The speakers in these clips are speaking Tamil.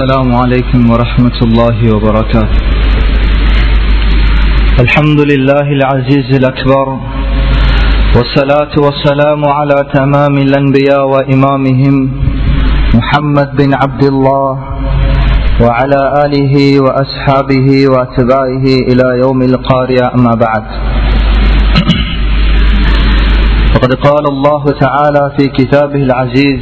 السلام عليكم ورحمة الله وبركاته الحمد لله العزيز الأكبر والصلاة والسلام على تمام الأنبياء وإمامهم محمد بن عبد الله وعلى آله وأصحابه وأتباعه إلى يوم القارئة أما بعد وقد قال الله تعالى في كتابه العزيز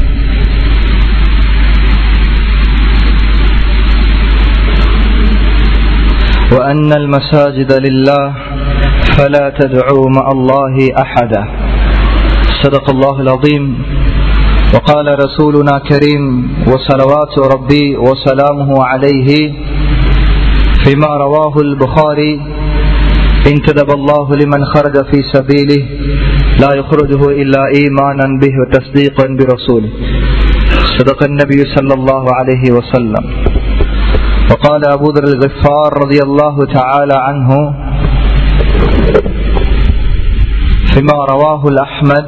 وأن المساجد لله فلا تدعوا مع الله أحدا صدق الله العظيم وقال رسولنا كريم وصلوات ربي وسلامه عليه فيما رواه البخاري انتدب الله لمن خرج في سبيله لا يخرجه إلا إيمانا به وتصديقا برسوله صدق النبي صلى الله عليه وسلم وقال أبو ذر الغفار رضي الله تعالى عنه فيما رواه الأحمد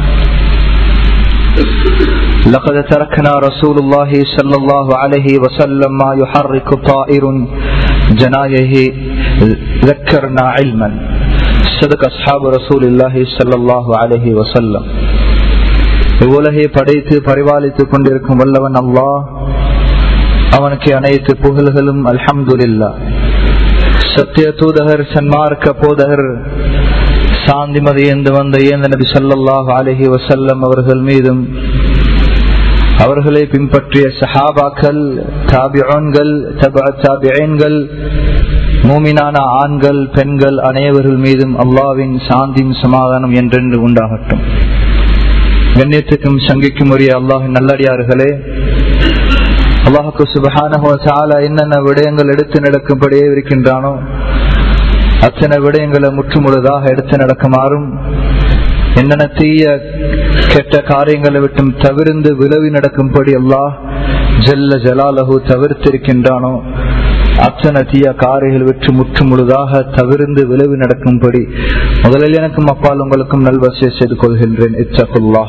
لقد تركنا رسول الله صلى الله عليه وسلم ما يحرك طائر جنايه ذكرنا علما صدق أصحاب رسول الله صلى الله عليه وسلم இவ்வுலகை படைத்து பரிபாலித்துக் கொண்டிருக்கும் வல்லவன் அல்லாஹ் அவனுக்கு அனைத்து புகழ்களும் அல்ஹம்துல்லா சத்திய தூதகர் சன்மார்க்க போதகர் சாந்திமதி என்று வந்த ஏந்த நபி சல்லாஹ் அலஹி வசல்லம் அவர்கள் மீதும் அவர்களை பின்பற்றிய சஹாபாக்கள் தாபியோன்கள் தாபியன்கள் மூமினான ஆண்கள் பெண்கள் அனைவர்கள் மீதும் அல்லாவின் சாந்தியும் சமாதானம் என்றென்று உண்டாகட்டும் கண்ணியத்துக்கும் சங்கிக்கும் உரிய அல்லாஹின் நல்லடியார்களே அல்லாஹுக்கு சுபஹான என்னென்ன விடயங்கள் எடுத்து நடக்கும்படியே இருக்கின்றானோ அத்தனை விடயங்களை முற்றுமுழுதாக எடுத்து நடக்குமாறும் என்னென்ன தீய கெட்ட காரியங்களை விட்டும் தவிர்ந்து விலவி நடக்கும்படி அல்லாஹ் ஜல்ல ஜலாலகு தவிர்த்திருக்கின்றானோ அத்தனை தீய காரைகள் விற்று முற்று முழுதாக தவிர்ந்து விளைவு நடக்கும்படி முதலில் எனக்கும் அப்பால் உங்களுக்கும் நல்வசிய செய்து கொள்கின்றேன் இச்சகுல்லா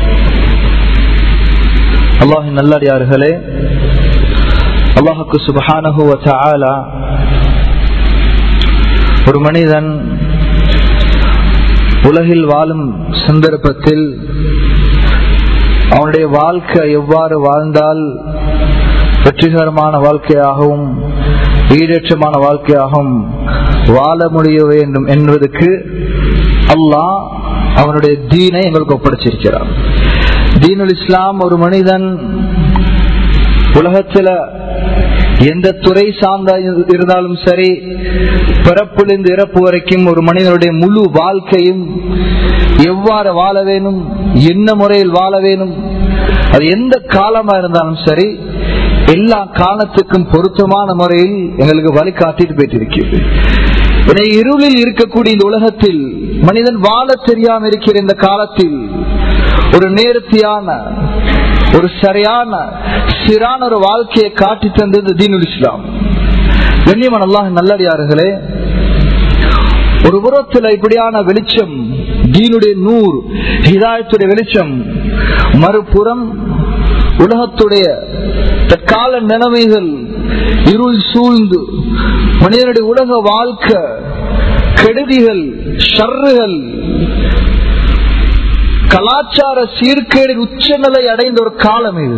அல்லாஹின் நல்லடியார்களே அல்லாஹுக்கு சுபஹானஹுவ ஒரு மனிதன் உலகில் வாழும் சந்தர்ப்பத்தில் அவனுடைய வாழ்க்கை எவ்வாறு வாழ்ந்தால் வெற்றிகரமான வாழ்க்கையாகவும் ஈடேற்றமான வாழ்க்கையாகவும் வாழ முடிய வேண்டும் என்பதற்கு அல்லாஹ் அவனுடைய தீனை எங்களுக்கு ஒப்படைச்சிருக்கிறார் தீனுல் இஸ்லாம் ஒரு மனிதன் உலகத்துல எந்த துறை சார்ந்த இருந்தாலும் சரி பிறப்பிலிருந்து இறப்பு வரைக்கும் ஒரு மனிதனுடைய முழு வாழ்க்கையும் எவ்வாறு வாழ வேணும் என்ன முறையில் வாழ வேணும் அது எந்த காலமா இருந்தாலும் சரி எல்லா காலத்துக்கும் பொருத்தமான முறையில் எங்களுக்கு வழிகாட்டிட்டு போயிட்டு இருக்கிறது இருளில் இருக்கக்கூடிய இந்த உலகத்தில் மனிதன் வாழ தெரியாம இருக்கிற இந்த காலத்தில் ஒரு நேர்த்தியான ஒரு சரியான சிறான ஒரு வாழ்க்கையை காட்டி தந்தது தீனுல் இஸ்லாம் கண்ணியமன் அல்லாஹ் நல்லடியார்களே ஒரு புறத்தில் இப்படியான வெளிச்சம் தீனுடைய நூறு ஹிதாயத்துடைய வெளிச்சம் மறுபுறம் உலகத்துடைய தற்கால நிலைமைகள் இருள் சூழ்ந்து மனிதனுடைய உலக வாழ்க்கை கெடுதிகள் ஷர்றுகள் கலாச்சார சீர்கேடின் உச்சநிலை அடைந்த ஒரு காலம் இது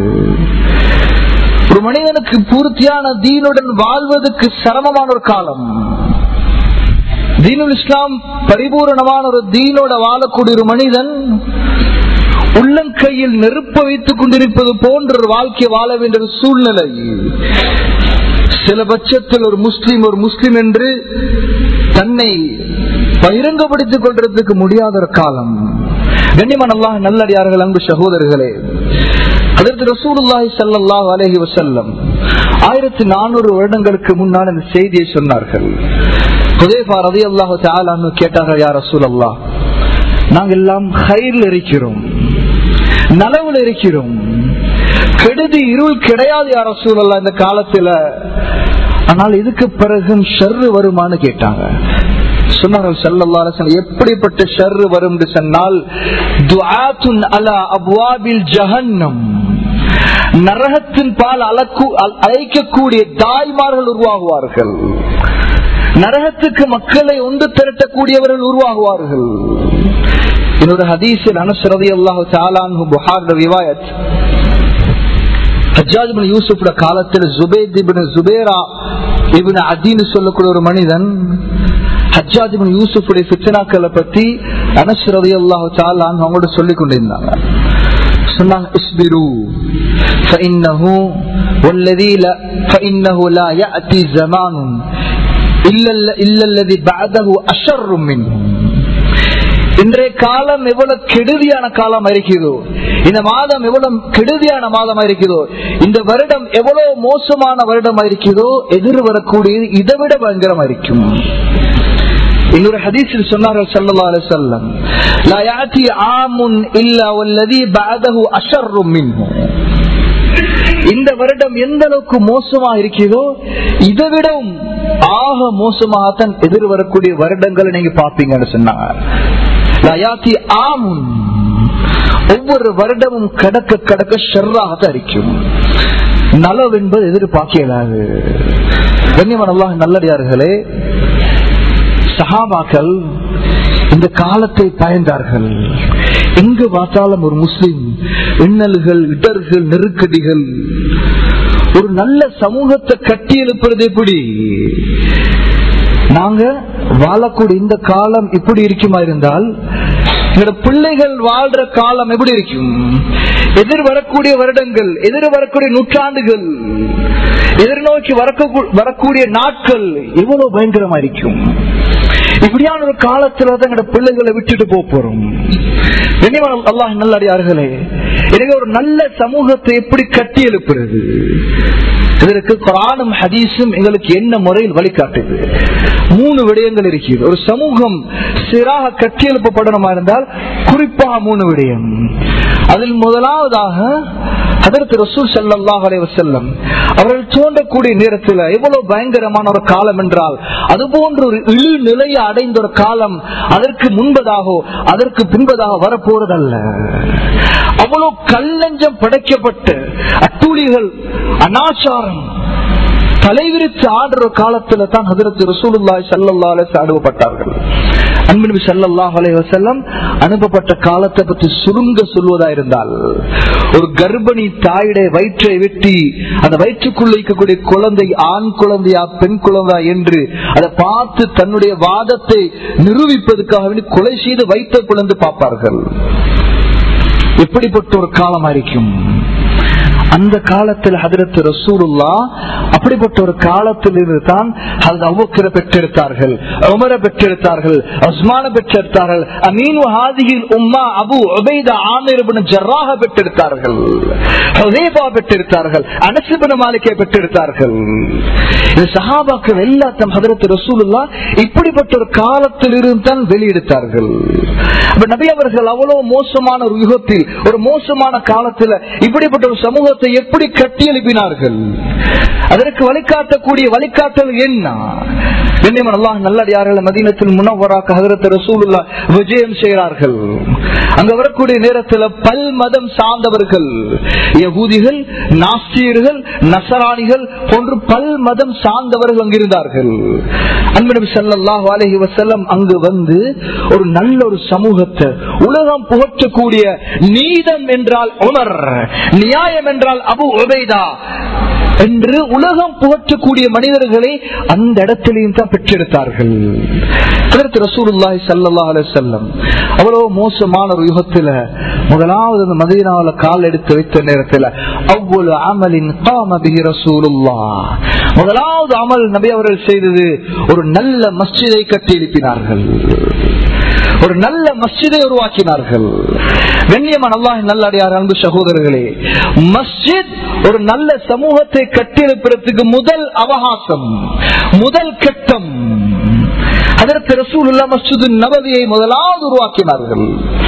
ஒரு மனிதனுக்கு பூர்த்தியான தீனுடன் வாழ்வதற்கு சிரமமான ஒரு காலம் தீனுல் இஸ்லாம் பரிபூரணமான ஒரு தீனோட வாழக்கூடிய ஒரு மனிதன் உள்ளங்கையில் நெருப்ப வைத்துக் கொண்டிருப்பது போன்ற ஒரு வாழ்க்கை வாழ வேண்டிய ஒரு சூழ்நிலை சில பட்சத்தில் ஒரு முஸ்லீம் ஒரு முஸ்லீம் என்று தன்னை பகிரங்கப்படுத்திக் கொள்றதுக்கு முடியாத ஒரு காலம் கண்ணியமான அல்லாஹ் நல்லடியார்கள் அன்பு சகோதரர்களே அதற்கு ரசூலுல்லாஹி சல்லாஹ் அலஹி வசல்லம் ஆயிரத்தி நானூறு வருடங்களுக்கு முன்னால் இந்த செய்தியை சொன்னார்கள் புதேபா ரதி அல்லாஹு தாலான்னு கேட்டார்கள் யார் ரசூல் அல்லாஹ் நாங்கள் எல்லாம் ஹைரில் இருக்கிறோம் நலவில் இருக்கிறோம் கெடுதி இருள் கிடையாது யார் ரசூல் அல்லா இந்த காலத்துல ஆனால் இதுக்கு பிறகும் ஷர்ரு வருமானு கேட்டாங்க சொன்னார்கள் ஸல்லல்லாஹு அலைஹி வஸல்லம் எப்படிப்பட்ட ஷர்ரு வரும் என்று சொன்னால் துஆத்துன் அலா அப்வாபில் ஜஹன்னம் நரகத்தின் பால் அலக்கு அ- அழைக்கக்கூடிய தாய்மார்கள் உருவாகுவார்கள் நரகத்துக்கு மக்களை ஒன்று திரட்டக்கூடியவர்கள் உருவாகுவார்கள் இன்னொரு ஹதீஸில் அனுசரதி அல்லாஹு சாலான் புகார் ரிவாயத் ஹஜ்ஜாஜ் இப்னு யூசுஃபோட காலத்தில் ஜுபேத் இப்னு ஜுபேரா இப்னு அதீன்னு சொல்லக்கூடிய ஒரு மனிதன் ஹஜ்ஜாஜ் இப்னு யூசுஃபுடைய ஃபித்னாக்களை பத்தி அனஸ் ரலியல்லாஹு தஆலா அன்ஹு அவங்களோட சொல்லிக் கொண்டிருந்தாங்க சொன்னாங்க இஸ்பிரு فإنه والذي لا فإنه لا يأتي زمان إلا إلا الذي بعده أشر منه இன்றைய காலம் எவ்வளவு கெடுதியான காலம் இருக்கிறதோ இந்த மாதம் எவ்வளவு கெடுதியான மாதம் இருக்கிறதோ இந்த வருடம் எவ்வளவு மோசமான வருடம் இருக்கிறதோ எதிர் வரக்கூடியது இதை விட பயங்கரமா இருக்கும் இன்னொரு ஹதீஸில் சொன்னார்கள் ஸல்லல்லாஹு அலைஹி வஸல்லம் லா யாதி ஆமுன் இல்லா வல்லதி பஅதஹு அஷர்ரு மின்ஹு இந்த வருடம் எந்த அளவுக்கு மோசமா இருக்கிறதோ இதை விடவும் ஆக மோசமாகத்தான் எதிர் வரக்கூடிய வருடங்களை நீங்க பாப்பீங்கன்னு சொன்னாங்க லா யாதி ஆமுன் ஒவ்வொரு வருடமும் கடக்க கடக்க ஷர்ராகத்தான் இருக்கும் நலவு என்பது எதிர்பார்க்க இயலாது கண்ணியமான அல்லாஹ் நல்லடியார்களே சஹாபாக்கள் இந்த காலத்தை பயந்தார்கள் எங்கு பார்த்தாலும் ஒரு முஸ்லிம் இன்னல்கள் இடர்கள் நெருக்கடிகள் ஒரு நல்ல சமூகத்தை கட்டி எழுப்புறது எப்படி நாங்க வாழக்கூடிய இந்த காலம் இப்படி இருக்குமா இருந்தால் எங்களோட பிள்ளைகள் வாழ்ற காலம் எப்படி இருக்கும் எதிர் வரக்கூடிய வருடங்கள் எதிர் வரக்கூடிய நூற்றாண்டுகள் எதிர்நோக்கி வரக்க- வரக்கூடிய நாட்கள் எவ்வளவு பயங்கரமா இருக்கும் இப்படியான ஒரு காலத்துல தான் எங்களோட பிள்ளைகளை விட்டுட்டு போக போறோம் கண்ணியமான அல்லாஹ் நல்லடியார்களே எனவே ஒரு நல்ல சமூகத்தை எப்படி கட்டி எழுப்புறது இதற்கு குரானும் ஹதீஸும் எங்களுக்கு என்ன முறையில் வழிகாட்டுது மூணு விடயங்கள் இருக்கிறது ஒரு சமூகம் சிறாக கட்டி எழுப்பப்படணுமா இருந்தால் குறிப்பாக மூணு விடயம் அதில் முதலாவதாக அதற்கு ரசூல் ஸல்லல்லாஹு அலைஹி வஸல்லம் அவர்கள் தோன்றக்கூடிய நேரத்தில் எவ்வளவு பயங்கரமான ஒரு காலம் என்றால் அது போன்ற ஒரு இழு நிலையை அடைந்த ஒரு காலம் அதற்கு முன்பதாகவோ அதற்கு பின்பதாக வரப்போறதல்ல அவ்வளவு கல்லஞ்சம் படைக்கப்பட்டு அட்டூழிகள் அனாச்சாரம் தலைவிரித்து ஆடுற ஒரு காலத்துல தான் ஹதரத் ரசூலுல்லாஹி ஸல்லல்லாஹு அலைஹி வஸல்லம் அனுப்பப்பட்டார்கள் அன்பு ஸல்லல்லாஹு அலைஹி வஸல்லம் அனுப்பப்பட்ட காலத்தை பற்றி சுருங்க சொல்வதா இருந்தால் ஒரு கர்ப்பிணி தாயுடைய வயிற்றை வெட்டி அந்த வயிற்றுக்குள்ள இருக்கக்கூடிய குழந்தை ஆண் குழந்தையா பெண் குழந்தையா என்று அதை பார்த்து தன்னுடைய வாதத்தை நிரூபிப்பதற்காக வேண்டி கொலை செய்து வைத்த குழந்தை பார்ப்பார்கள் எப்படிப்பட்ட ஒரு காலமா இருக்கும் அந்த காலத்தில் ஹதரத் ரசூலுல்லா அப்படிப்பட்ட ஒரு காலத்தில் இருந்து தான் அவ்வக்கரை பெற்றெடுத்தார்கள் உமரை பெற்றெடுத்தார்கள் உஸ்மான பெற்றெடுத்தார்கள் அமீன் ஹாதியில் உம்மா அபு உபைதா ஆமிர் இப்னு ஜர்ராஹ பெற்றெடுத்தார்கள் ஹுதைபா பெற்றெடுத்தார்கள் அனஸ் இப்னு மாலிக்கை பெற்றெடுத்தார்கள் இந்த சஹாபாக்கள் எல்லாத்தையும் ஹதரத் ரசூலுல்லா இப்படிப்பட்ட ஒரு காலத்தில் இருந்து தான் வெளியெடுத்தார்கள் அப்ப நபி அவர்கள் அவ்வளவு மோசமான ஒரு யுகத்தில் ஒரு மோசமான காலத்துல இப்படிப்பட்ட ஒரு சமூகத்தை எப்படி கட்டி எழுப்பினார்கள் அதற்கு வழிகாட்டக்கூடிய வழிகாட்டல் என்ன கண்ணியமன் அல்லாஹ் நல்லடியார்கள் மதீனத்தில் முன்னவராக ஹதரத் ரசூலுல்லா விஜயம் செய்கிறார்கள் அங்க வரக்கூடிய நேரத்தில் பல் மதம் சார்ந்தவர்கள் யகூதிகள் நாஸ்தியர்கள் நசராணிகள் போன்று பல் மதம் சார்ந்தவர்கள் அங்கிருந்தார்கள் அன்பு ஸல்லல்லாஹு அலைஹி வஸல்லம் அங்கு வந்து ஒரு நல்ல ஒரு சமூகத்தை உலகம் புகற்றக்கூடிய நீதம் என்றால் உமர் நியாயம் என்றால் அபு உபைதா என்று உலகம் புகற்றக்கூடிய மனிதர்களை அந்த இடத்திலையும் தான் பெற்றெடுத்தார்கள் அதற்கு ரசூலுல்லாஹி ஸல்லல்லாஹு அலைஹி வஸல்லம் அவ்வளவு மோசமான ஒரு யுகத்துல முதலாவது அந்த மதீனாவுல கால் எடுத்து வைத்த நேரத்துல அவ்வளவு அமலின் காம பிஹி ரசூலுல்லாஹ் முதலாவது அமல் நபி அவர்கள் செய்தது ஒரு நல்ல மஸ்ஜிதை கட்டி எழுப்பினார்கள் ஒரு நல்ல மஸ்ஜிதை உருவாக்கினார்கள் கண்ணியமான அல்லாஹ் நல்லடியார் அன்பு சகோதரர்களே மஸ்ஜித் ஒரு நல்ல சமூகத்தை கட்டியெழுப்புறதுக்கு முதல் அவகாசம் முதல் கட்டம் அதற்கு ரசூலுல்லா மஸ்ஜிது நபவியை முதலாவது உருவாக்கினார்கள்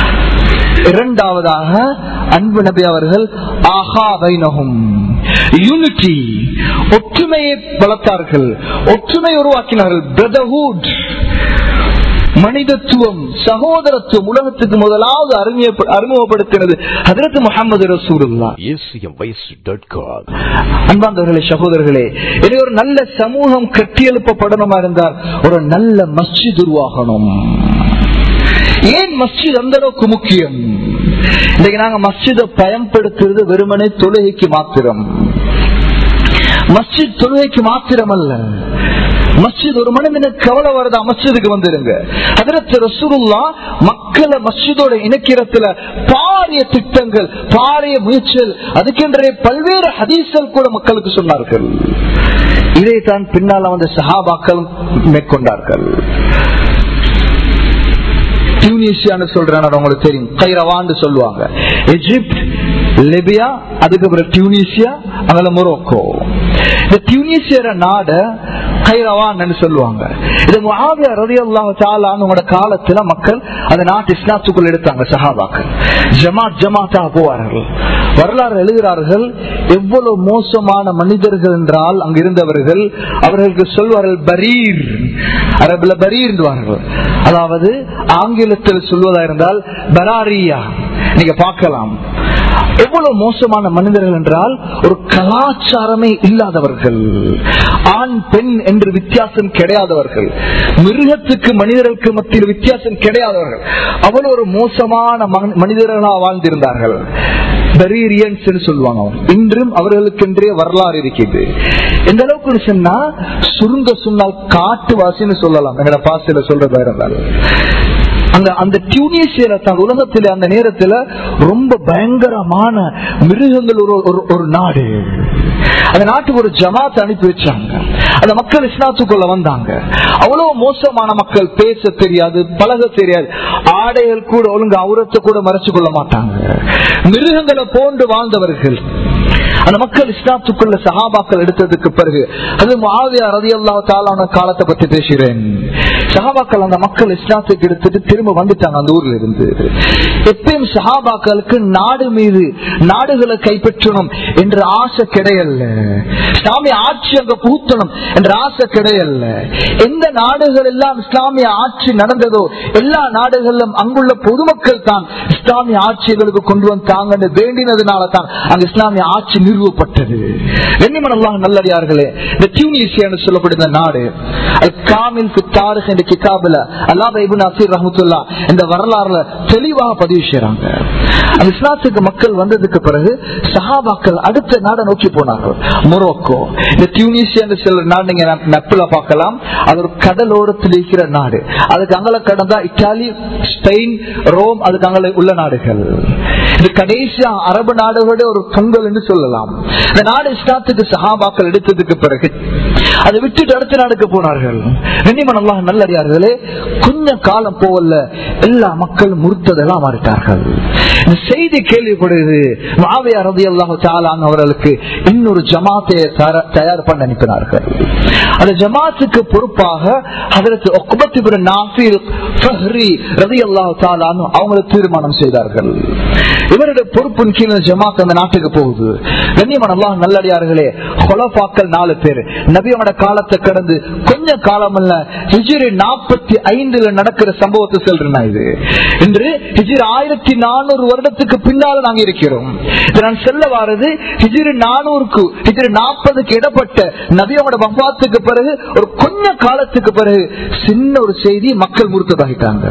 இரண்டாவதாக அன்பு நபி அவர்கள் ஆஹா வைனகும் யூனிட்டி ஒற்றுமையை வளர்த்தார்கள் ஒற்றுமை உருவாக்கினார்கள் பிரதர்ஹுட் மனிதத்துவம் சகோதரத்துவம் உலகத்துக்கு முதலாவது அறிமுக- அறிமுகப்படுத்தினது ஹதரத் முகமது ரசூலுல்லா acmvoice.com. அன்பாந்தவர்களே சகோதரர்களே இனி ஒரு நல்ல சமூகம் கட்டியெழுப்பப்படணுமா இருந்தால் ஒரு நல்ல மஸ்ஜித் உருவாகணும் ஏன் மஸ்ஜித் அந்த அளவுக்கு முக்கியம் இன்னைக்கு நாங்க மஸ்ஜிதை பயன்படுத்துறது வெறுமனே தொழுகைக்கு மாத்திரம் மஸ்ஜித் தொழுகைக்கு மாத்திரம் அல்ல மஸ்ஜித் ஒரு மனிதனுக்கு கவலை வருதா மஸ்ஜிதுக்கு வந்துருங்க அதிரத்து ரசூலுல்லா மக்களை மஸ்ஜிதோட இணைக்கிறதுல பாரிய திட்டங்கள் பாரிய முயற்சிகள் அதுக்கென்றே பல்வேறு ஹதீசல் கூட மக்களுக்கு சொன்னார்கள் இதைத்தான் பின்னால வந்த சஹாபாக்கள் மேற்கொண்டார்கள் டியூனிசியான்னு சொல்றேன் உங்களுக்கு தெரியும் கைரவான்னு சொல்லுவாங்க எஜிப்ட் லிபியா அதுக்கப்புறம் டியூனிசியா அதுல மொரோக்கோ இந்த டியூனிசியர நாட கைரவான்னு சொல்லுவாங்க இது முஆவியா ரலியல்லாஹு தஆலா அவங்களோட காலத்துல மக்கள் அந்த நாட்டு இஸ்லாத்துக்குள் எடுத்தாங்க சஹாபாக்கள் ஜமாத் ஜமாத்தா போவார்கள் வரலாறு எழுதுகிறார்கள் எவ்வளவு மோசமான மனிதர்கள் என்றால் அங்கு இருந்தவர்கள் அவர்களுக்கு சொல்வார்கள் பரீர் அரபுல பரீர் என்றுவார்கள் அதாவது ஆங்கிலத்தில் சொல்வதா இருந்தால் பராரியா நீங்க பார்க்கலாம் எவ்வளவு மோசமான மனிதர்கள் என்றால் ஒரு கலாச்சாரமே இல்லாதவர்கள் ஆண் பெண் என்று வித்தியாசம் கிடையாதவர்கள் மிருகத்துக்கு மனிதர்களுக்கு மத்தியில் வித்தியாசம் கிடையாதவர்கள் அவ்வளவு ஒரு மோசமான மன- மனிதர்களாக வாழ்ந்திருந்தார்கள் பெரியன்ஸ் சொல்லுவாங்க அவங்க. இன்றும் அவர்களுக்கென்றே வரலாறு இருக்கிறது எந்த அளவுக்கு சொன்னா சுருங்க சொன்னால் காட்டுவாசின்னு சொல்லலாம் எங்கட பாசையில சொல்றதா இருந்தால் அந்த அந்த டியூனிசியில தான் உலகத்துல அந்த நேரத்துல ரொம்ப பயங்கரமான மிருகங்கள் ஒரு ஒரு- ஒரு நாடு அந்த நாட்டுக்கு ஒரு ஜமாத் அனுப்பி வச்சாங்க அந்த மக்கள் இஸ்லாத்துக்குள்ள வந்தாங்க அவ்வளவு மோசமான மக்கள் பேச தெரியாது பழக தெரியாது ஆடைகள் கூட ஒழுங்கு அவுரத்தை கூட மறைச்சு கொள்ள மாட்டாங்க மிருகங்களை போன்று வாழ்ந்தவர்கள் அந்த மக்கள் இஸ்லாத்துக்குள்ள சஹாபாக்கள் எடுத்ததுக்கு பிறகு அது மாவியா ரதி அல்லா தாலான காலத்தை பத்தி பேசுகிறேன் சஹாபாக்கள் அந்த மக்கள் இஸ்லாத்துக்கு எடுத்துட்டு திரும்ப வந்துட்டாங்க அந்த ஊர்ல இருந்து எப்பயும் சஹாபாக்களுக்கு நாடு மீது நாடுகளை கைப்பற்றணும் என்ற ஆசை கிடையல்ல இஸ்லாமிய ஆட்சி அங்க புகுத்தணும் என்ற ஆசை கிடையல்ல எந்த நாடுகள் எல்லாம் இஸ்லாமிய ஆட்சி நடந்ததோ எல்லா நாடுகளிலும் அங்குள்ள பொதுமக்கள் தான் இஸ்லாமிய ஆட்சிகளுக்கு கொண்டு வந்தாங்க வேண்டினதுனால தான் அங்க இஸ்லாமிய ஆட்சி நிறுவப்பட்டது வெண்ணிமனல்லாம் நல்லடியார்களே இந்த டியூனிசியான்னு சொல்லப்படுகிற நாடு அது காமில் தாரிக் என்ற கிதாபுல அல்லாஹ் இப்னு அசீர் ரஹ்மத்துல்லாஹ் இந்த வரலாறுல தெளிவாக பதிவு செய்யறாங்க அந்த இஸ்லாத்துக்கு மக்கள் வந்ததுக்கு பிறகு சஹாபாக்கள் அடுத்த நாடை நோக்கி போனார்கள் மொரோக்கோ இந்த டியூனிசியா சில நாடு நீங்க நப்பில பார்க்கலாம் அது ஒரு கடலோரத்தில் இருக்கிற நாடு அதுக்கு அங்கல கடந்தா இத்தாலி ஸ்பெயின் ரோம் அதுக்கு அங்கல உள்ள நாடுகள் இது கடைசியா அரபு நாடுகளோட ஒரு பொங்கல் என்று சொல்லலாம் இந்த நாடு இஸ்லாத்துக்கு சஹாபாக்கள் எடுத்ததுக்கு பிறகு அதை விட்டுட்டு அடுத்த நாடுக்கு போனார்கள் வெண்ணிமன் அல்லாஹ் நல்லறியார்களே கொஞ்ச காலம் போகல எல்லா மக்களும் முறுத்ததெல்லாம் மாறிட்டார்கள் இந்த செய்தி கேள்விப்படுது மாவியா ரதி அல்லாஹு தாலான் அவர்களுக்கு இன்னொரு ஜமாத்தை தர- தயார் பண்ண அனுப்பினார்கள் அந்த ஜமாத்துக்கு பொறுப்பாக அதற்கு ஒக்குபத்திபுர நாசிர் ஃபஹ்ரி ரதி அல்லாஹு தாலான் அவங்களை தீர்மானம் செய்தார்கள் இவருடைய பொறுப்பின் கீழே ஜமாத் அந்த நாட்டுக்கு போகுது கண்ணியமான அல்லாஹ் நல்லடியார்களே கொலபாக்கள் நாலு பேர் நபியோட காலத்தை கடந்து கொஞ்ச காலம் அல்ல ஹிஜிரி நாற்பத்தி ஐந்துல நடக்கிற சம்பவத்தை சொல்றேன் இது இன்று ஹிஜிரி ஆயிரத்தி நானூறு வருடத்துக்கு பின்னால நாங்க இருக்கிறோம் இது நான் செல்ல வாரது ஹிஜிரி நானூறுக்கு ஹிஜிரி நாற்பதுக்கு இடப்பட்ட நபியோட வம்பாத்துக்கு பிறகு ஒரு கொஞ்ச காலத்துக்கு பிறகு சின்ன ஒரு செய்தி மக்கள் முறுத்ததாகிட்டாங்க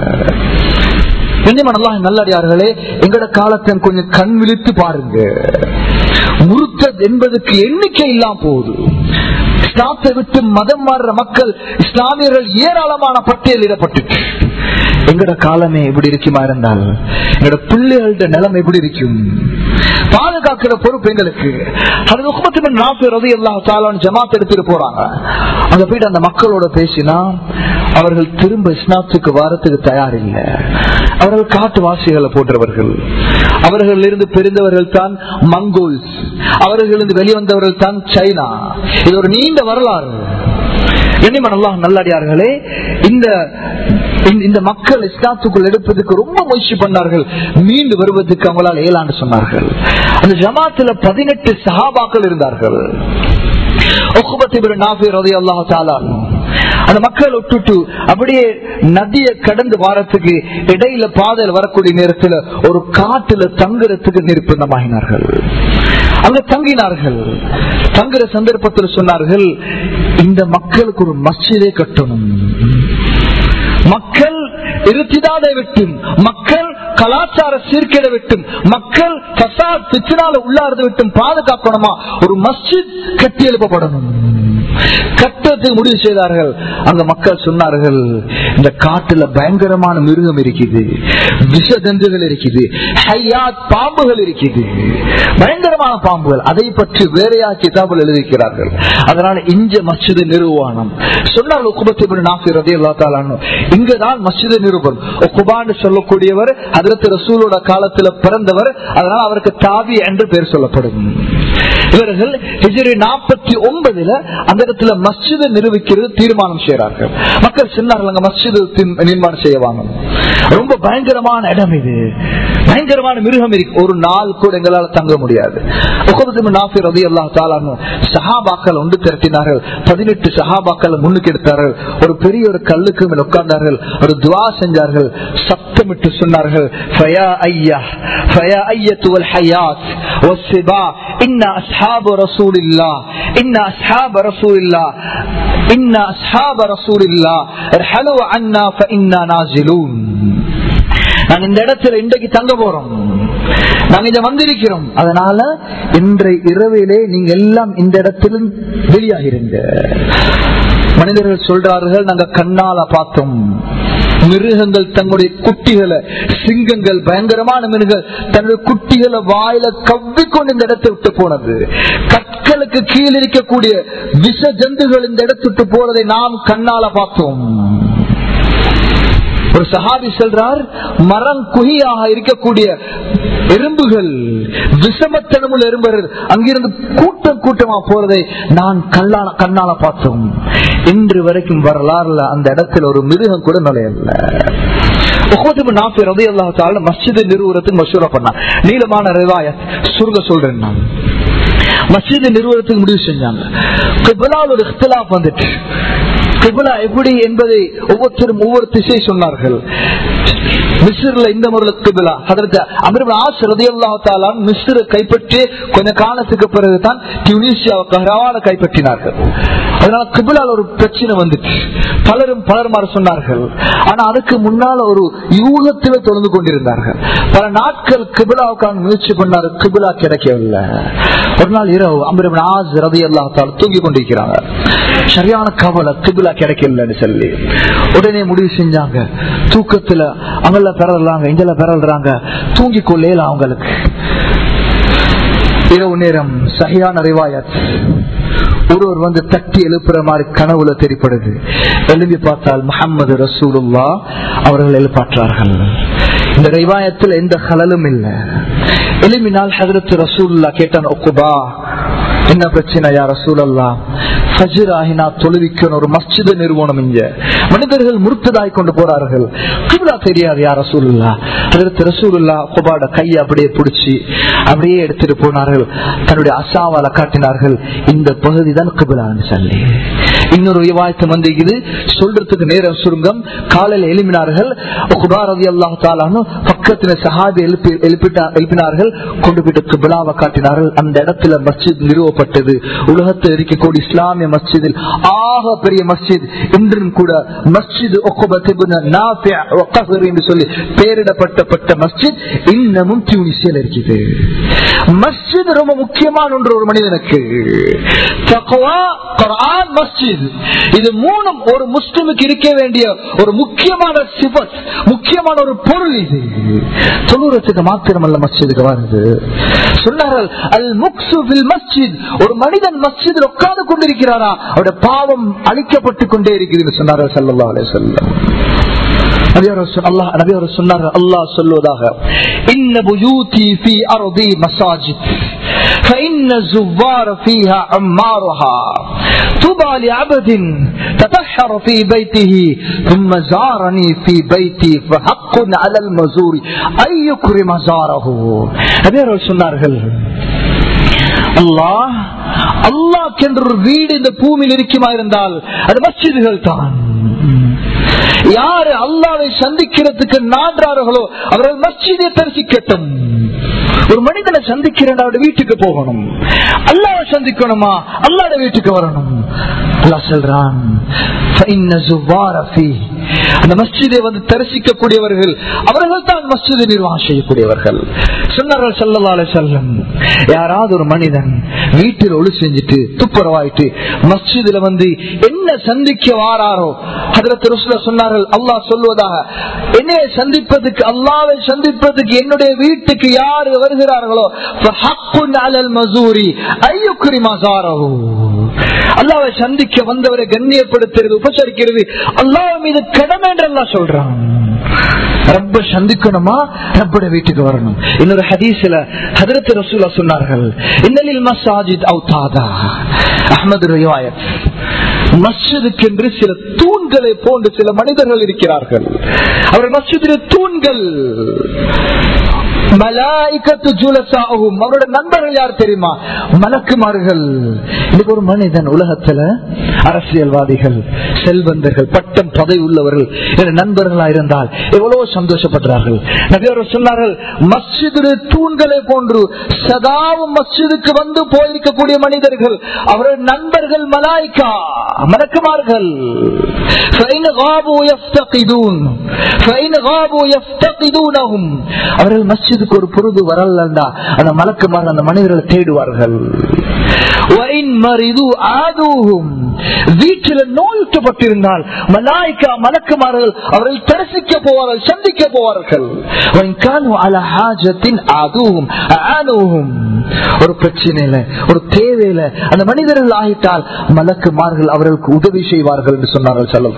நல்லடியார்களே எங்கட காலத்தை கொஞ்சம் கண் விழித்து பாருங்க முருத்தத் என்பதற்கு எண்ணிக்கை இல்லாம போகுது இஸ்லாத்தை விட்டு மதம் மாறுற மக்கள் இஸ்லாமியர்கள் ஏராளமான பட்டியலிடப்பட்டு எங்கட காலமே எப்படி இருக்குமா இருந்தால் எங்கட பிள்ளைகளோட நிலைமை எப்படி இருக்கும் பாதுகாக்கிற பொறுப்பு எங்களுக்கு அது உக்மத்தின் நாற்பது ரவி எல்லா தாளான் ஜமாத் எடுத்துட்டு போறாங்க அங்க போயிட்டு அந்த மக்களோட பேசினா அவர்கள் திரும்ப இஸ்லாத்துக்கு வாரத்துக்கு தயார் இல்லை அவர்கள் காட்டுவாசிகளை போன்றவர்கள் அவர்கள் இருந்து பிரிந்தவர்கள் தான் மங்கோல்ஸ் அவர்கள் இருந்து வெளிவந்தவர்கள் தான் சைனா இது ஒரு நீண்ட வரலாறு கண்ணியமனல்லாம் நல்லடியார்களே இந்த இந்த மக்கள் இஸ்லாத்துக்குள் எடுப்பதற்கு ரொம்ப முயற்சி பண்ணார்கள் மீண்டு வருவதற்கு அவங்களால் ஏலாண்டு சொன்னார்கள் அந்த ஜமாத்துல பதினெட்டு சஹாபாக்கள் இருந்தார்கள் அந்த மக்கள் விட்டுட்டு அப்படியே நதியை கடந்து வாரத்துக்கு இடையில பாதையில் வரக்கூடிய நேரத்தில் ஒரு காட்டுல தங்குறதுக்கு நிர்பந்தமாகினார்கள் அங்க தங்கினார்கள் தங்குற சந்தர்ப்பத்தில் சொன்னார்கள் இந்த மக்களுக்கு ஒரு மஸ்ஜிதே கட்டணும் மக்கள் இருத்திதாதை விட்டும் மக்கள் கலாச்சார சீர்கேட விட்டும் மக்கள் பசாத் பிச்சினால உள்ளார்ந்து விட்டும் பாதுகாக்கணுமா ஒரு மஸ்ஜித் கட்டி எழுப்பப்படணும் கட்டத்துக்கு முடிவு செய்தார்கள் அங்க மக்கள் சொன்னார்கள் இந்த காட்டுல பயங்கரமான மிருகம் இருக்குது விஷதந்துகள் இருக்குது ஹையாத் பாம்புகள் இருக்குது பயங்கரமான பாம்புகள் அதை பற்றி வேறையா கிதாபில் எழுதியிருக்கிறார்கள் அதனால இஞ்ச மஸ்ஜிது நிறுவானம் சொன்னார்கள் உக்குபத்தி நாசி ரதி அல்லா இங்கதான் மஸ்ஜிது நிருபம் குபான்னு சொல்லக்கூடியவர் அதற்கு ரசூலோட காலத்துல பிறந்தவர் அதனால அவருக்கு தாவி என்று பெயர் சொல்லப்படும் இவர்கள் ஹிஜரி நாற்பத்தி ஒன்பதுல அந்த இடத்துல மஸ்ஜிதை நிரூபிக்கிறது தீர்மானம் செய்யறார்கள் மக்கள் சொன்னார்கள் அங்க மஸ்ஜிது நிர்மாணம் செய்யவாங்க ரொம்ப பயங்கரமான இடம் இது பயங்கரமான மிருகம் இருக்கு ஒரு நாள் கூட எங்களால் தங்க முடியாது சஹாபாக்கள் ஒன்று திரட்டினார்கள் பதினெட்டு சஹாபாக்கள் முன்னுக்கு எடுத்தார்கள் ஒரு பெரிய ஒரு கல்லுக்கு மேல் உட்கார்ந்தார்கள் ஒரு துவா செஞ்சார்கள் சத்தமிட்டு சொன்னார்கள் ஃபயா ஐயா ஃபயா ஐயத்துவல் ஹயாத் والسبا إن أصحاب رسول الله إن أصحاب رسول الله إن أصحاب رسول الله ارحلوا عنا فإنا نازلون நாங்க இந்த இடத்துல இன்றைக்கு தங்க போறோம் நாங்க இங்க வந்திருக்கிறோம் அதனால இன்றைய இரவிலே நீங்க எல்லாம் இந்த இடத்திலும் வெளியாகிருங்க மனிதர்கள் சொல்றார்கள் நாங்க கண்ணால பார்த்தோம் மிருகங்கள் தங்களுடைய குட்டிகளை சிங்கங்கள் பயங்கரமான மிருகங்கள் தன்னுடைய குட்டிகளை வாயில கவ்விக்கொண்டு இந்த இடத்தை விட்டு போனது கற்களுக்கு கீழ் இருக்கக்கூடிய விஷ ஜந்துகள் இந்த இடத்தை விட்டு போறதை நாம் கண்ணால பார்த்தோம் ஒரு சஹாபி செல்றார் மரம் குழியாக இருக்கக்கூடிய எறும்புகள் விஷமத்தனமுள்ள எறும்புகள் அங்கிருந்து கூட்டம் கூட்டமா போறதை நான் கண்ணால கண்ணால பார்த்தோம் இன்று வரைக்கும் வரலாறுல அந்த இடத்துல ஒரு மிருகம் கூட நுழையல மஸ்ஜித் நிறுவனத்துக்கு மசூரா பண்ணான் நீளமான ரிவாயத் சுருங்க சொல்றேன் நான் மஸ்ஜித் நிறுவனத்துக்கு முடிவு செஞ்சாங்க ஒரு இkhtilaf வந்துட்டு கிபிலா எப்படி என்பதை ஒவ்வொருத்தரும் ஒவ்வொரு திசை சொன்னார்கள் மிஸ்ரில் இந்த முறையில் கிபிலா அதற்கு அமிர்த ஆசிரதியல்லாத்தாலான் மிஸ்ரை கைப்பற்றி கொஞ்ச காலத்துக்கு பிறகுதான் டியூனிசியாவை கஹராவான கைப்பற்றினார்கள் அதனால கிபிலால் ஒரு பிரச்சனை வந்துச்சு பலரும் பலருமாறு சொன்னார்கள் ஆனா அதுக்கு முன்னால ஒரு யூகத்தில் தொடர்ந்து கொண்டிருந்தார்கள் பல நாட்கள் கிபிலாவுக்கான முயற்சி பண்ணாரு கிபிலா கிடைக்கவில்லை ஒரு நாள் இரவு அமிர்த ஆஸ் ரதி அல்லாத்தால் தூங்கி கொண்டிருக்கிறாங்க சரியான கவலை கிபிலா கிடைக்கலன்னு சொல்லி உடனே முடிவு செஞ்சாங்க தூக்கத்துல அங்கல பிறல்றாங்க இங்கல பிறல்றாங்க தூங்கி கொள்ளேல அவங்களுக்கு இரவு நேரம் சரியான ரிவாயத் ஒருவர் வந்து தட்டி எழுப்புற மாதிரி கனவுல தெரிப்படுது எழுதி பார்த்தால் முகமது ரசூலுல்லா அவர்கள் எழுப்பாற்றார்கள் இந்த ரிவாயத்தில் எந்த கலலும் இல்லை எழுப்பினால் ஹதரத் ரசூல்லா கேட்டான் ஒக்குபா என்ன பிரச்சனை யார் ரசூலல்லா ஃபஜ்ர் ஆகினா தொழுவிக்கணும் ஒரு மஸ்ஜித நிறுவனம் இங்க மனிதர்கள் முறுத்ததாய் கொண்டு போறார்கள் கிபிலா தெரியாது யார் ரசூலுல்லா அதற்கு ரசூலுல்லா குபாட கையை அப்படியே பிடிச்சி அப்படியே எடுத்துட்டு போனார்கள் தன்னுடைய அசாவால காட்டினார்கள் இந்த பகுதி தான் கிபிலான்னு சொல்லி இன்னொரு விவாயத்தை வந்திருக்குது சொல்றதுக்கு நேரம் சுருங்கம் காலையில் எழுப்பினார்கள் குபாரதி அல்லாஹ் தாலான்னு பக்கத்துல சஹாபி எழுப்பி எழுப்பினார்கள் கொண்டு போயிட்டு கிபிலாவை காட்டினார்கள் அந்த இடத்துல மஸ்ஜித் நிறுவப்பட்டது உலகத்தில் இருக்கக்கூடிய இஸ்லாமிய மஸ்ஜிதில் ஆக பெரிய மஸ்ஜித் இன்றும் கூட மஸ்ஜித் என்று சொல்லி பெயரிடப்பட்டப்பட்ட மஸ்ஜித் இன்னமும் டியூனிசியல் இருக்குது மஸ்ஜித் ரொம்ப முக்கியமான ஒன்று ஒரு மனிதனுக்கு மஸ்ஜித் இது மூணும் ஒரு முஸ்லிமுக்கு இருக்க வேண்டிய ஒரு முக்கியமான சிபத் முக்கியமான ஒரு பொருள் இது தொழுறதுக்கு மாத்திரமல்ல மஸ்ஜிதுக்கு வருது சொன்னார்கள் அல் முக்சு மஸ்ஜித் ஒரு மனிதன் மஸ்ஜிதில் உட்கார்ந்து கொண்டிருக்கிறாரா அவருடைய பாவம் அழிக்கப்பட்டு கொண்டே இருக்குது சொன்னார்கள் சல்லா அலே சொல்லம் அல்லாஹ் சொல்வதாக இன்ன புயூதி ஃபி அர்தி மசாஜித் فإن الزوار فيها عمارها طوبى لعبد تطهر في بيته ثم زارني في بيتي فحق على المزور أن يكرم زاره சொன்னார்கள் அல்லாஹ் அல்லாஹ் ஒரு வீடு இந்த பூமியில் இருக்குமா இருந்தால் அது மஸ்ஜிதுகள் தான் யாரு அல்லாவை சந்திக்கிறதுக்கு நான்றார்களோ அவர்கள் மஸ்ஜிதை தரிசிக்கட்டும் ஒரு மனிதனை சந்திக்கிறேன் அவருடைய வீட்டுக்கு போகணும் அல்லாவை சந்திக்கணுமா அல்லாட வீட்டுக்கு வரணும் அல்லாஹ் சொல்றான் فإن زوار فيه. அந்த மஸ்ஜிதை வந்து தரிசிக்கக்கூடியவர்கள் அவர்கள் தான் மஸ்ஜிதை நிர்வாகம் செய்யக்கூடியவர்கள் சொன்னார்கள் சல்லல்லா அலைஹி வஸல்லம் யாராவது ஒரு மனிதன் வீட்டில் ஒளி செஞ்சுட்டு துப்புரவாயிட்டு மஸ்ஜிதுல வந்து என்ன சந்திக்க வாராரோ ஹதரத் ரசூலா சொன்னார்கள் அல்லாஹ் சொல்வதாக என்னைய சந்திப்பதுக்கு அல்லாவை சந்திப்பதுக்கு என்னுடைய வீட்டுக்கு யார் வருகிறார்களோ ஃபஹக்குன் அலல் மஸூரி ஐயுக்ரி மஸாரஹு அல்லாவை சந்திக்க வந்தவரை கண்ணியப்படுத்துறது உபசரிக்கிறது அல்லாஹ் மீது கடமை என்று அல்லாஹ் சொல்றான் ரப்ப சந்திக்கணுமா ரப்பட வீட்டுக்கு வரணும் இன்னொரு ஹதீஸ்ல ஹதரத் ரசூலா சொன்னார்கள் இன்னலில் மசாஜித் அவுதாதா அஹமது ரிவாயத் மஸ்ஜிதுக்கென்று சில தூண்களை போன்று சில மனிதர்கள் இருக்கிறார்கள் அவர்கள் மஸ்ஜிதிலே தூண்கள் மலாய்க்கத்து ஜுலசாகும் அவரோட நண்பர்கள் யார் தெரியுமா மலக்குமார்கள் இன்னைக்கு ஒரு மனிதன் உலகத்துல அரசியல்வாதிகள் செல்வந்தர்கள் பட்டம் பதவி உள்ளவர்கள் என்ற நண்பர்களா இருந்தால் எவ்வளவு சந்தோஷப்படுறார்கள் நபியவர் சொன்னார்கள் மஸ்ஜிது தூண்களை போன்று சதாவும் மஸ்ஜிதுக்கு வந்து போயிருக்கக்கூடிய மனிதர்கள் அவர்கள் நண்பர்கள் மலாய்க்கா மலக்குமார்கள் فإن غابوا يفتقدون فإن غابوا يفتقدونهم அவர்கள் மஸ்ஜிதுக்கு ஒரு பொருது வரலண்டா அந்த மலக்குமார்கள் அந்த மனிதர்களை தேடுவார்கள் وإن مرضوا عادوهم வீட்டில் நோயுற்றப்பட்டிருந்தால் மலாய்க்கா மலக்குமார்கள் அவர்கள் தரிசிக்க போவார்கள் சந்திக்க போவார்கள் وإن كانوا على حاجة عادوهم أعانوهم ஒரு பிரச்சனையில ஒரு தேவையில அந்த மனிதர்கள் ஆகிட்டால் மலக்குமார்கள் அவர்களுக்கு உதவி செய்வார்கள் என்று சொன்னார்கள் செல்லம்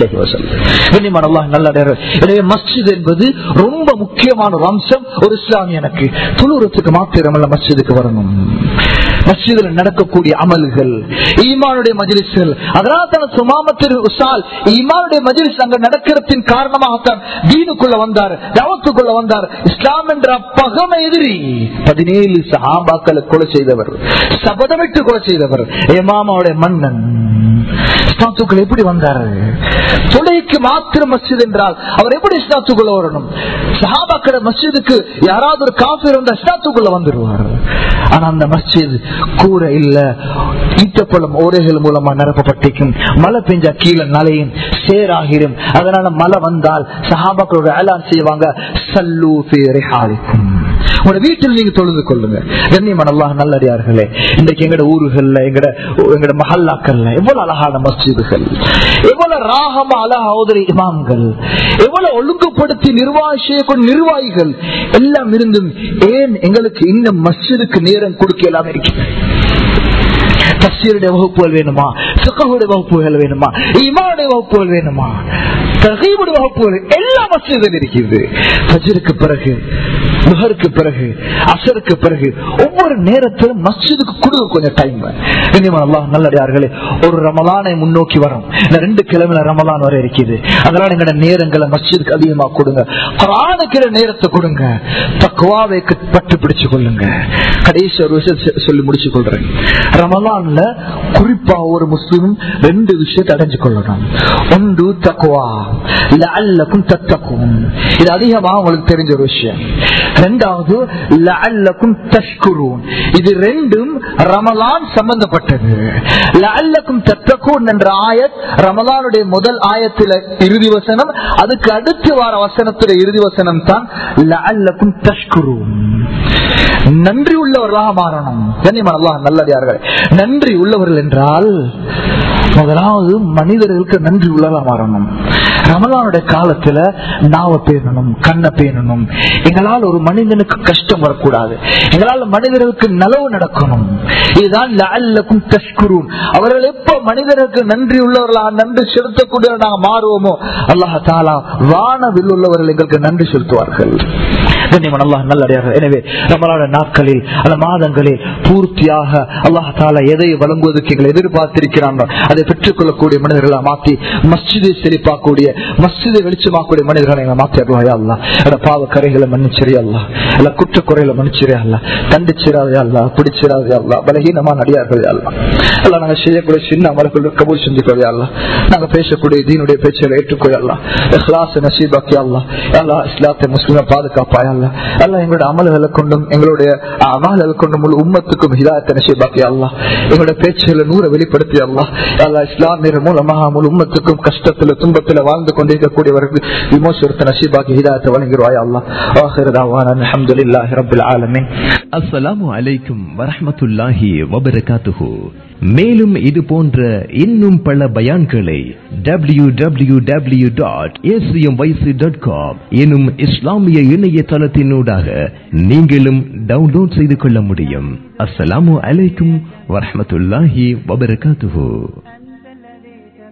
எனவே மஸ்ஜித் என்பது ரொம்ப முக்கியமான ஒரு அம்சம் ஒரு இஸ்லாமியனுக்கு துளுரத்துக்கு மாத்திரமல்ல மஸ்ஜிதுக்கு வரணும் மஸ்ஜிதில் நடக்கக்கூடிய அமல்கள் ஈமானுடைய மஜிலிஸ்கள் அதனால தான் சுமாமத்தில் உசால் ஈமானுடைய மஜிலிஸ் அங்க நடக்கிறதின் காரணமாகத்தான் தீனுக்குள்ள வந்தார் தவத்துக்குள்ள வந்தார் இஸ்லாம் என்ற பகம எதிரி பதினேழு சஹாபாக்களை கொலை செய்தவர் சபதமிட்டு கொலை செய்தவர் ஏமாமாவுடைய மன்னன் இஸ்லாத்துக்குள் எப்படி வந்தாரு தொலைக்கு மாத்திரம் மஸ்ஜித் என்றால் அவர் எப்படி இஸ்லாத்துக்குள்ள வரணும் சஹாபாக்கட மஸ்ஜிதுக்கு யாராவது ஒரு காஃபி இருந்தா இஸ்லாத்துக்குள்ள வந்துடுவார் ஆனா அந்த மஸ்ஜித் கூட இல்ல ஈட்டப்பழம் ஓரைகள் மூலமா நிரப்பப்பட்டிருக்கும் மழை பெஞ்சா கீழே நலையும் சேராகிடும் அதனால மழை வந்தால் சஹாபாக்களோட ஏலான் செய்வாங்க சல்லூ பேரிக்கும் உங்களோட வீட்டில் நீங்க தொழுது கொள்ளுங்க கண்ணியமான அல்லாஹ் நல்லடியார்களே இன்றைக்கு எங்கட ஊர்கள்ல எங்கட எங்கட மஹல்லாக்கள்ல எவ்வளவு அழகான மஸ்ஜிதுகள் எவ்வளவு ராகமா அழகா ஓதுற இமாம்கள் எவ்வளவு ஒழுங்குபடுத்தி நிர்வாகம் செய்யக்கூடிய நிர்வாகிகள் எல்லாம் இருந்தும் ஏன் எங்களுக்கு இன்னும் மஸ்ஜிதுக்கு நேரம் கொடுக்க இல்லாம இருக்கிறது தஸ்ஸீருடைய வகுப்புகள் வேணுமா சுகவுடைய வகுப்புகள் வேணுமா இமாவுடைய வகுப்புகள் வேணுமா தகீவுடைய வகுப்புகள் எல்லா மசிதில் இருக்கிறது ஃபஜ்ருக்கு பிறகு முகருக்கு பிறகு அசருக்கு பிறகு ஒவ்வொரு நேரத்திலும் மஸ்ஜிதுக்கு கொடுங்க கொஞ்சம் டைம் அல்லாஹ் நல்லடியார்களே ஒரு ரமலானை முன்னோக்கி வரும் இந்த ரெண்டு கிழமையில ரமலான் வர இருக்குது அதனால எங்களோட நேரங்களை மஸ்ஜிதுக்கு அதிகமா கொடுங்க குரானுக்கிற நேரத்தை கொடுங்க தக்குவாவை பட்டு பிடிச்சு கொள்ளுங்க கடைசி ஒரு விஷயம் சொல்லி முடிச்சு கொள்றேன் ரமலான்ல குறிப்பா ஒரு முஸ்லீமும் ரெண்டு விஷயத்தை அடைஞ்சு கொள்ளணும் ஒன்று தக்குவா லஅல்லக்கும் தத்தக்கும் இது அதிகமா உங்களுக்கு தெரிஞ்ச ஒரு விஷயம் ரெண்டாவது லஅல்லக்கும் தஷ்குரூன் இது ரெண்டும் ரமலான் சம்பந்தப்பட்டது லஅல்லக்கும் தத்தக்கூன் என்ற ஆயத் ரமலானுடைய முதல் ஆயத்தில இறுதி வசனம் அதுக்கு அடுத்து வார வசனத்துடைய இறுதி வசனம் தான் லஅல்லக்கும் தஷ்குரூன் நன்றி உள்ளவர்களாக மாறணும் கண்ணியமான நல்லதார்கள் நன்றி உள்ளவர்கள் என்றால் முதலாவது மனிதர்களுக்கு நன்றி உள்ளவர்களாக மாறணும் ரமலானுடைய காலத்துல நாவ பேணணும் கண்ணை பேணணும் எங்களால் ஒரு மனிதனுக்கு கஷ்டம் வரக்கூடாது எங்களால் மனிதர்களுக்கு நலவு நடக்கணும் இதுதான் லஅல்லக்கும் தஷ்குரூன் அவர்கள் எப்ப மனிதர்களுக்கு நன்றி உள்ளவர்களாக நன்றி செலுத்தக்கூடிய நாங்கள் மாறுவோமோ அல்லாஹ் தாலா வானவில் உள்ளவர்கள் எங்களுக்கு நன்றி செலுத்துவார்கள் கண்ணியமான அல்லாஹ் நல்லடியாக எனவே நம்மளோட நாட்களில் அந்த மாதங்களில் பூர்த்தியாக அல்லாஹ் தாலா எதை வழங்குவதற்கு எங்களை எதிர்பார்த்திருக்கிறாங்க அதை பெற்றுக்கொள்ளக்கூடிய மனிதர்களை மாற்றி மஸ்ஜிதை செழிப்பாக்கூடிய மஸ்ஜிதை வெளிச்சமாக்கூடிய மனிதர்களை எங்களை மாற்றி அருள்வாயா அல்லா எட பாவ கரைகளை மன்னிச்சிரியா அல்லா இல்ல குற்ற குறைகளை மன்னிச்சிரியா அல்லா தண்டிச்சிராதே அல்லா பிடிச்சிராதே அல்லா பலகீனமான அடியார்களே அல்லா அல்ல நாங்க செய்யக்கூடிய சின்ன அமல்கள் கபூல் செஞ்சுக்கொள்ளே அல்லா நாங்க பேசக்கூடிய தீனுடைய பேச்சுகளை ஏற்றுக்கொள்ளலாம் இஹ்லாஸ் நசீபாக்கி அல்லா அல்லா இஸ்லாத்தை முஸ்லிமை பாதுகாப்பாய் அல்லா அல்லா எங்களுடைய அமல்களை கொண்டும் எங்களுடைய அமல்களை கொண்டும் முழு உம்மத்துக்கும் ஹிதாயத்தை நசீபாக்கி அல்லா எங்களுடைய பேச்சுகளை நூற வெளிப்படுத்தி அல்லா அல்லா இஸ்லாமியர் மூலமாக முழு உம்மத்துக்கும் கஷ்டத்துல துன்பத்துல வாழ்ந்து கொண்டிருக்கக்கூடியவர்கள் விமோசனத்தை நசீபாக்கி ஹிதாயத்தை வழங்கிடுவாய் அல்லா ஆஹிரதாவான அல்ஹம்துலில்லாஹி ரப்பில் ஆலமீன் அஸ்ஸலாமு அலைக்கும் வரஹ்மத்துல்லாஹி வபரகாத்துஹு மேலும் இது போன்ற இன்னும் பல பயான்களை W W W dot dot com எனும் இஸ்லாமிய இணையதளத்தினூடாக நீங்களும் டவுன்லோட் செய்து கொள்ள முடியும் அஸ்ஸலாமு அலைக்கும் வரஹ்மத்துல்லாஹி வபரகாத்துஹு